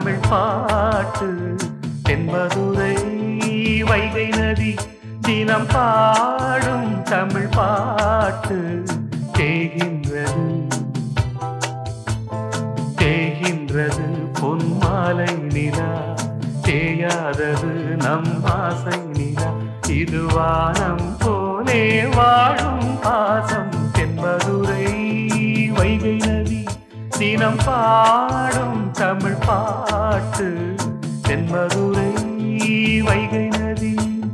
தமிழ் பாட்டு தென்மதுரை வைகை நதி தினம் பாடும் தமிழ் பாட்டு தேகின்றது தேகின்றது பொன்மாலை நிலா தேயாதது நம் ஆசை நிலா இது வானம் போலே வாழும் பாசம் தென்மதுரை வைகை நதி தினம் பாடும் தமிழ் பாட்டு தென்மதுரை வைகை நதி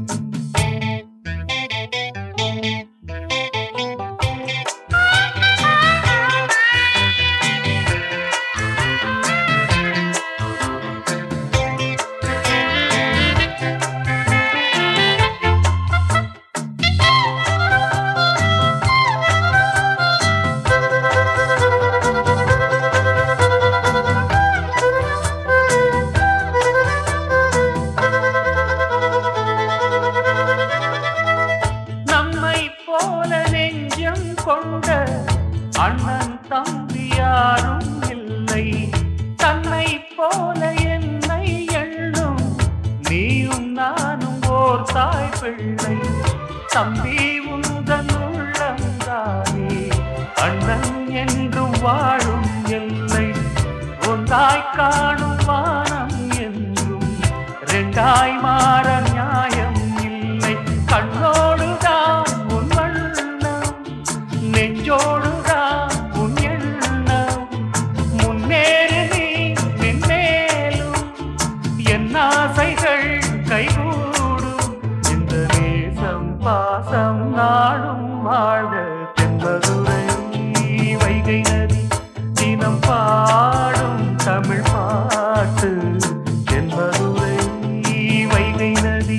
நம்மை போல நெஞ்சம் கொண்ட அண்ணன் தம்பி யாரும் இல்லை தன்னை போல என்னை எண்ணும் நீயும் நானும் ஓர் தாய் பிள்ளை தம்பி உந்தன் உள்ளந்தானே அண்ணன் என்றும் வாழும் எல்லை ஒன்றாய் காணும் வானம் என்றும் ரெண்டாய் மாற நியாயம் இல்லை கண்ணோடுதான் உன் வண்ணம் நெஞ்சோடுதான் உன் எண்ணம் முன்னேறு நீ மென்மேலும் என் ஆசைகள் கைகூடும் இந்த நேசம் பாசம் நாடும் வாழ்க தென்பதுரை வைகை நதி தினம் பாடும் தமிழ் பாட்டு தென்பதுரை வைகை நதி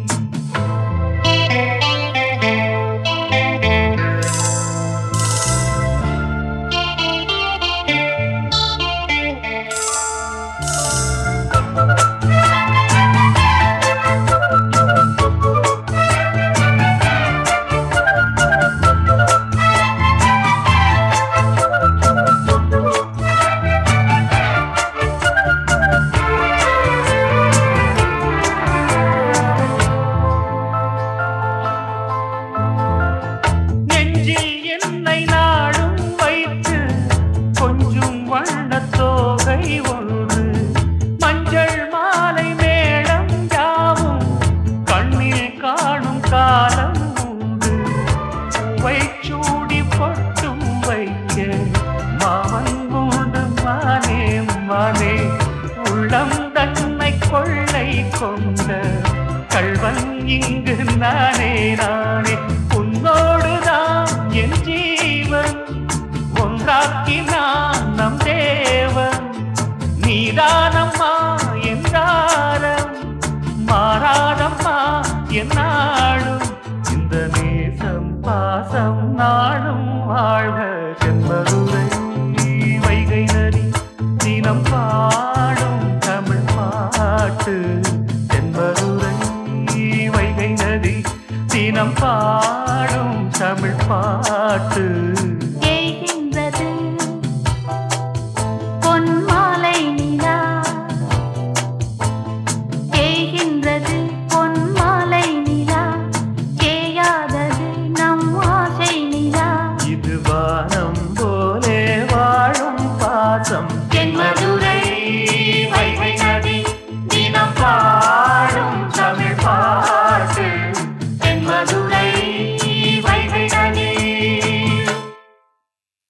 நெஞ்சில் என்னை நாடும் வைத்து கொஞ்சம் வண்ணத் தோகை ஒன்று மஞ்சள் மாலை மேளம் யாவும் கண்ணில் காணும் காலம் உண்டு பூவை சூடி பொட்டும் வைக்க மாமன் உண்டு மானே மானே உள்ளம் தன்னை கொள்ளை கொண்ட கள்வன் இங்கு நானே நானே உன்னோடுதான் என் ஜீவன் ஒன்றாக்கினான் நம் தேவன் நீதானம்மா என்றாரம் மாறாதம்மா என்னாலும் இந்த நேசம் பாசம் நாளும் வாழ்க சென்பதுரை வைகை நதி தினம் பாடும் தமிழ் பாட்டு தென்பதுரை வைகை நதி தினம் பாடும் தமிழ் பாட்டு